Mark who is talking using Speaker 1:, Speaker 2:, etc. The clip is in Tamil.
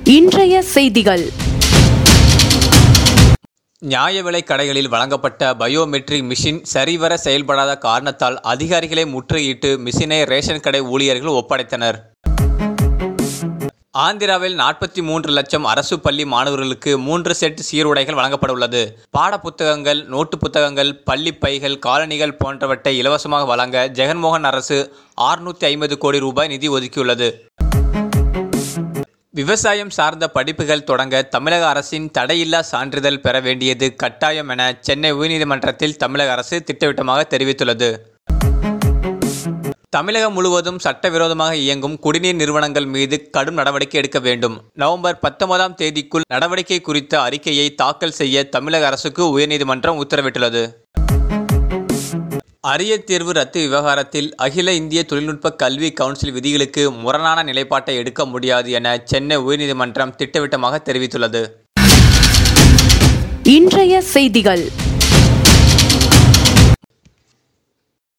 Speaker 1: இன்றைய செய்திகள்
Speaker 2: நியாய விலைக் கடைகளில் வழங்கப்பட்ட பயோமெட்ரிக் மிஷின் சரிவர செயல்படாத காரணத்தால் அதிகாரிகளை முற்றுகையிட்டு மிஷினை ரேஷன் கடை ஊழியர்கள் ஒப்படைத்தனர் ஆந்திராவில் நாற்பத்தி மூன்று லட்சம் அரசு பள்ளி மாணவர்களுக்கு மூன்று செட் சீருடைகள் வழங்கப்பட உள்ளது பாட புத்தகங்கள் நோட்டு புத்தகங்கள் பள்ளி பைகள் காலணிகள் போன்றவற்றை இலவசமாக வழங்க ஜெகன்மோகன் அரசு ஆறுநூற்றி ஐம்பது கோடி ரூபாய் நிதி ஒதுக்கியுள்ளது விவசாயம் சார்ந்த படிப்புகள் தொடங்க தமிழக அரசின் தடையில்லா சான்றிதழ் பெற வேண்டியது கட்டாயம் என சென்னை உயர்நீதிமன்றத்தில் தமிழக அரசு திட்டவட்டமாக தெரிவித்துள்ளது தமிழகம் முழுவதும் சட்டவிரோதமாக இயங்கும் குடிநீர் நிறுவனங்கள் மீது கடும் நடவடிக்கை எடுக்க வேண்டும் நவம்பர் பத்தொன்பதாம் தேதிக்குள் நடவடிக்கை குறித்த அறிக்கையை தாக்கல் செய்ய தமிழக அரசுக்கு உயர்நீதிமன்றம் உத்தரவிட்டுள்ளது அரிய தேர்வு ரத்து விவகாரத்தில் அகில இந்திய தொழில்நுட்ப கல்வி கவுன்சில் விதிகளுக்கு முரணான நிலைப்பாட்டை எடுக்க முடியாது என சென்னை உயர்நீதிமன்றம் திட்டவட்டமாக தெரிவித்துள்ளது
Speaker 1: இன்றைய செய்திகள்